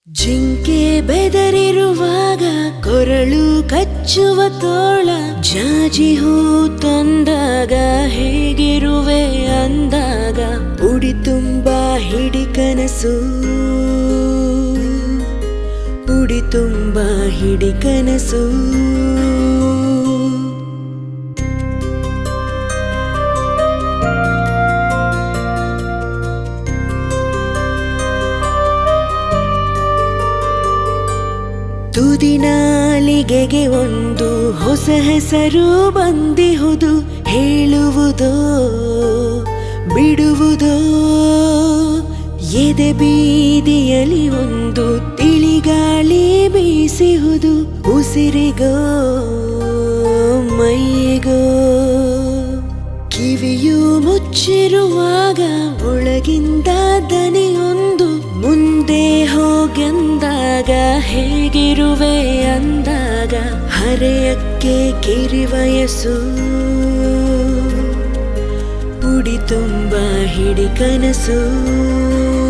ಜಿಂಕೆ ಬೆದರಿರುವಾಗ ಕೊರಳು ಕಚ್ಚುವ ತೋಳ ಜಾಜಿ ಹೂ ತಂದಾಗ ಹೇಗಿರುವೆ ಅಂದಾಗ ಉಡಿ ತುಂಬ ಹಿಡಿ ಕನಸು ಉಡಿ ತುಂಬ ಹಿಡಿ ಕನಸು ತುದಿನಾಲಿಗೆಗೆ ಒಂದು ಹೊಸ ಹೆಸರು ಬಂದಿಹುದು ಹೇಳುವುದೋ ಬಿಡುವುದೋ ಎದೆ ಬೀದಿಯಲ್ಲಿ ಒಂದು ತಿಳಿಗಾಳಿ ಬೀಸಿಹುದು ಉಸಿರಿಗೋ ಮೈಯಿಗೋ ಕಿವಿಯು ಮುಚ್ಚಿರುವಾಗ ಒಳಗಿಂದ ದನಿಯೊಂದು ಮುಂದೆ ಹೋಗೆಂದಾಗ ಹೇಗಿರುವೆ ಅಂದಾಗ ಹರೆಯಕ್ಕೆ ಕಿರಿವಯಸ್ಸು ಉಡಿ ತುಂಬ ಹಿಡಿ ಕನಸು